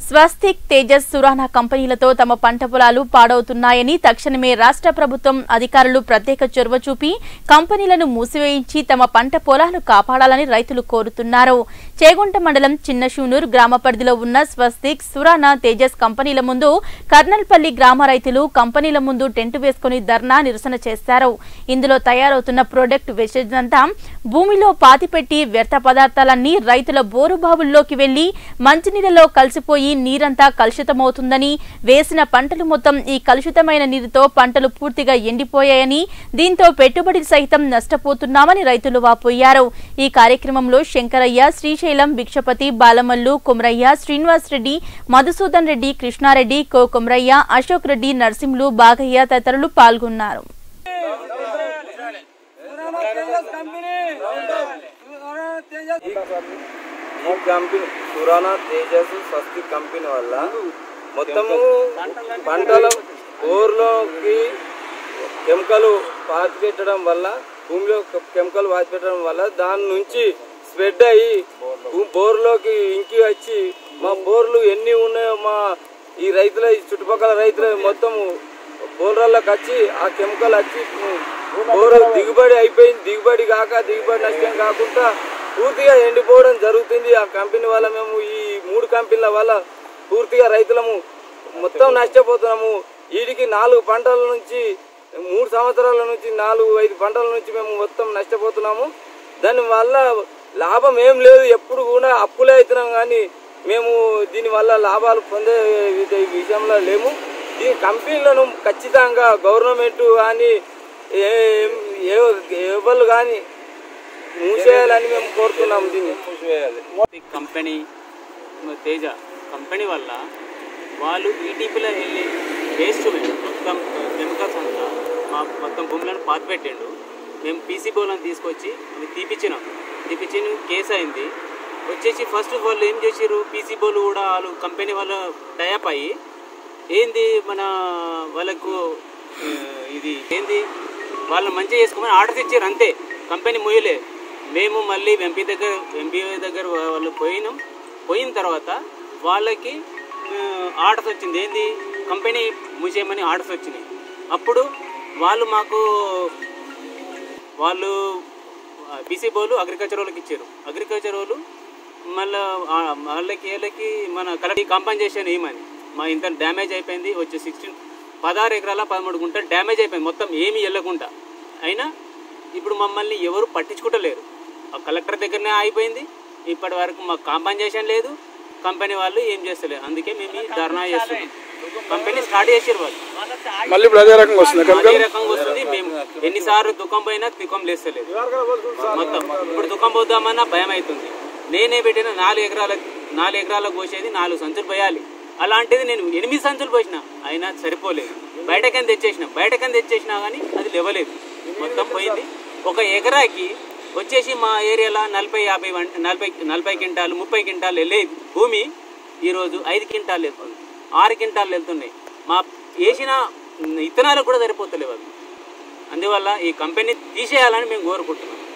స్వస్తిక్ తేజస్ సురానా కంపెనీలతో తమ పంట పొలాలు పాడవుతున్నాయని తక్షణమే రాష్ట్ర ప్రభుత్వం అధికారులు ప్రత్యేక చొరవ చూపి కంపెనీలను మూసివేయించి తమ పంట పొలాలు కాపాడాలని రైతులు కోరుతున్నారు చేగుంట మండలం చిన్నశూనూర్ గ్రామ పరిధిలో ఉన్న స్వస్తిక్ సురానా తేజస్ కంపెనీల ముందు కర్నల్పల్లి గ్రామ రైతులు కంపెనీల ముందు టెంటు వేసుకుని ధర్నా నిరసన చేశారు ఇందులో తయారవుతున్న ప్రొడక్ట్ వేస్టేజ్ అంతా భూమిలో పాతిపెట్టి వ్యర్థ పదార్థాలన్నీ రైతుల బోరుబావుల్లోకి వెళ్లి మంచినీళ్ళలో కలిసిపోయి నీరంతా కలుషితమవుతుందని వేసిన పంటలు మొత్తం ఈ కలుషితమైన నీరుతో పంటలు పూర్తిగా ఎండిపోయాయని దీంతో పెట్టుబడి సహితం నష్టపోతున్నామని రైతులు వాపోయారు ఈ కార్యక్రమంలో శంకరయ్య శ్రీశైలం భిక్షపతి బాలమల్లు కుమరయ్య శ్రీనివాస్ రెడ్డి మధుసూదన్ రెడ్డి కృష్ణారెడ్డి కో కుమరయ్య అశోక్ రెడ్డి నర్సింహులు బాగయ్య తదితరులు పాల్గొన్నారు ఈ కంపెనీ సురానా తేజస్ స్వస్తి కంపెనీ వల్ల మొత్తము పంటల బోర్లోకి కెమికల్ పాతి పెట్టడం వల్ల భూమిలో కెమికల్ పాతి పెట్టడం వల్ల దాని నుంచి స్ప్రెడ్ అయ్యి భూ- బోర్లోకి ఇంకి వచ్చి మా బోర్లు ఎన్ని ఉన్నాయో మా ఈ రైతుల ఈ చుట్టుపక్కల రైతుల మొత్తం బోర్లలోకి వచ్చి ఆ కెమికల్ వచ్చి బోర్ దిగుబడి అయిపోయింది దిగుబడి కాక దిగుబడి నష్టం కాకుండా పూర్తిగా ఎండిపోవడం జరుగుతుంది ఆ కంపెనీ వల్ల మేము ఈ మూడు కంపెనీల వల్ల పూర్తిగా రైతులము మొత్తం నష్టపోతున్నాము వీటికి నాలుగు పంటల నుంచి మూడు సంవత్సరాల నుంచి నాలుగు ఐదు పంటల నుంచి మేము మొత్తం నష్టపోతున్నాము దానివల్ల లాభం ఏం లేదు ఎప్పుడు కూడా అప్పులే అవుతున్నాం కానీ మేము దీనివల్ల లాభాలు పొందే విధ- విషయంలో లేము ఈ కంపెనీలను ఖచ్చితంగా గవర్నమెంట్ కానీ ఎవరు కానీ మూసేయాలని మేము కోరుతున్నాము దీన్ని మూసేయాలి ఈ కంపెనీ తేజ కంపెనీ వల్ల వాళ్ళు ఈటీపీలో వెళ్ళి వేస్ట్ మొత్తం కెమికల్స్ అంతా మా మొత్తం భూములను పాతి పెట్టిండు మేము పీసీ బోలను తీసుకొచ్చి అవి తీపిచ్చినాం తీపిచ్చి కేసు అయింది వచ్చేసి ఫస్ట్ వాళ్ళు ఏం చేసారు పీసీ బోలు కూడా వాళ్ళు కంపెనీ వాళ్ళ టైప్ అయ్యి ఏంది మన వాళ్ళకు ఆ, ఇది ఏంది వాళ్ళు మంచిగా చేసుకోమని ఆర్డర్స్ ఇచ్చారు అంతే కంపెనీ మొయ్యలే మేము మళ్ళీ ఎంపీ దగ్గర ఎంపీ దగ్గర వాళ్ళు పోయినాం పోయిన తర్వాత వాళ్ళకి ఆర్డర్స్ వచ్చింది ఏంది కంపెనీ మూసేయమని ఆర్డర్స్ వచ్చినాయి అప్పుడు వాళ్ళు మాకు వాళ్ళు బీసీ బోలు అగ్రికల్చర్ వాళ్ళకి ఇచ్చారు అగ్రికల్చర్ వాళ్ళు మళ్ళీ వాళ్ళకి వీళ్ళకి మన కలెక్ట్ కాంపన్సేషన్ ఏమని మా ఇంత డ్యామేజ్ అయిపోయింది వచ్చి సిక్స్టీన్ పదహారు ఎకరాల పదమూడు గుంటలు డ్యామేజ్ అయిపోయింది మొత్తం ఏమీ వెళ్ళకుండా అయినా ఇప్పుడు మమ్మల్ని ఎవరు పట్టించుకుంటలేరు ఆ కలెక్టర్ దగ్గరనే ఆగిపోయింది ఇప్పటి వరకు మాకు కాంపన్సేషన్ లేదు కంపెనీ వాళ్ళు ఏం చేస్తలేరు అందుకే మేము ఈ ధర్నా చేస్తున్నాం కంపెనీ స్టార్ట్ చేసారు వాళ్ళు మళ్ళీ ఇప్పుడు అదే రకంగా వస్తుంది అదే రకంగా వస్తుంది మేము ఎన్నిసార్లు దుఃఖం పోయినా దుఃఖం లేస్తలేదు మొత్తం ఇప్పుడు దుఃఖం పోద్దామన్నా భయం అవుతుంది నేనే పెట్టిన నాలుగు ఎకరాల నాలుగు ఎకరాలకు పోసేది నాలుగు సంచులు పోయాలి అలాంటిది నేను ఎనిమిది సంచులు పోసిన అయినా సరిపోలేదు బయటకని తెచ్చేసిన బయటకని తెచ్చేసినా కానీ అది లేవలేదు మొత్తం పోయింది ఒక ఎకరాకి వచ్చేసి మా ఏరియాలో నలభై యాభై వం- నలభై నలభై క్వింటాలు ముప్పై క్వింటాలు వెళ్ళే భూమి ఈరోజు ఐదు క్వింటాలు వెళ్తుంది ఆరు క్వింటాలు వెళ్తున్నాయి మా వేసిన ఇత్తనాలకు కూడా సరిపోతలేవు అవి అందువల్ల ఈ కంపెనీ తీసేయాలని మేము కోరుకుంటున్నాం